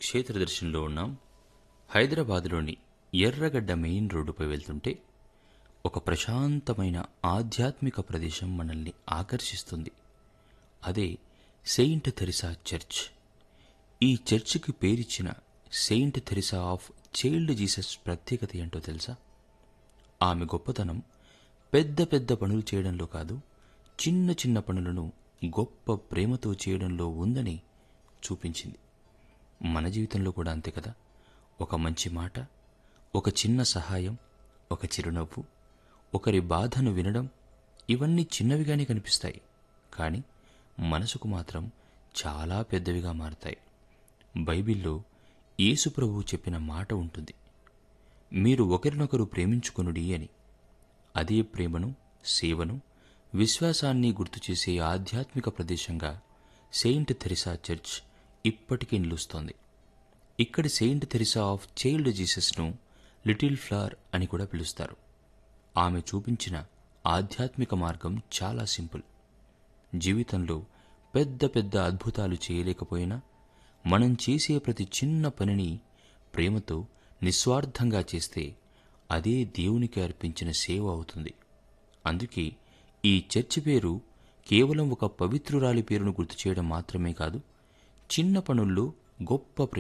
క్షేత్రదర్శనంలో ఉన్నాం హైదరాబాదులోని ఎర్రగడ్డ మెయిన్ రోడ్డుపై వెళ్తుంటే ఒక ప్రశాంతమైన ఆధ్యాత్మిక ప్రదేశం మనల్ని ఆకర్షిస్తుంది అదే సెయింట్ థెరిసా చర్చ్ ఈ చర్చికి పేరిచ్చిన saint Theresa of child Jesus ప్రత్యేకత ఏంటో తెలుసా ఆమె గొప్పతనం పెద్ద పెద్ద పనులు చేయడంలో కాదు చిన్న చిన్న పనులను గొప్ప ప్రేమతో చేయడంలో ఉందని చూపించింది మన జీవితంలో కూడా అంతే కదా ఒక మంచి మాట ఒక చిన్న సహాయం ఒక చిరునవ్వు ఒకరి బాధను వినడం ఇవన్నీ చిన్నవిగానే కనిపిస్తాయి కానీ మనసుకు మాత్రం చాలా పెద్దవిగా మారతాయి బైబిల్లో యేసు ప్రభువు చెప్పిన మాట ఉంటుంది మీరు ఒకరినొకరు ప్రేమించుకొనుడి అని అదే ప్రేమను సేవను విశ్వాసాన్ని గుర్తు చేసే ఆధ్యాత్మిక ప్రదేశంగా సెయింట్ థెరిసా చర్చ్ ఇప్పటికీ నిలుస్తోంది ఇక్కడి సెయింట్ థెరిసా ఆఫ్ చైల్డ్ జీసస్ను లిటిల్ ఫ్లవర్ అని కూడా పిలుస్తారు ఆమె చూపించిన ఆధ్యాత్మిక మార్గం చాలా సింపుల్ జీవితంలో పెద్ద పెద్ద అద్భుతాలు చేయలేకపోయినా మనం చేసే ప్రతి చిన్న పనిని ప్రేమతో నిస్వార్థంగా చేస్తే అదే దేవునికి అర్పించిన సేవ అవుతుంది అందుకే ఈ చర్చి పేరు కేవలం ఒక పవిత్రురాలి పేరును గుర్తు చేయడం మాత్రమే కాదు చిన్న పనుల్లో గొప్ప ప్రేమ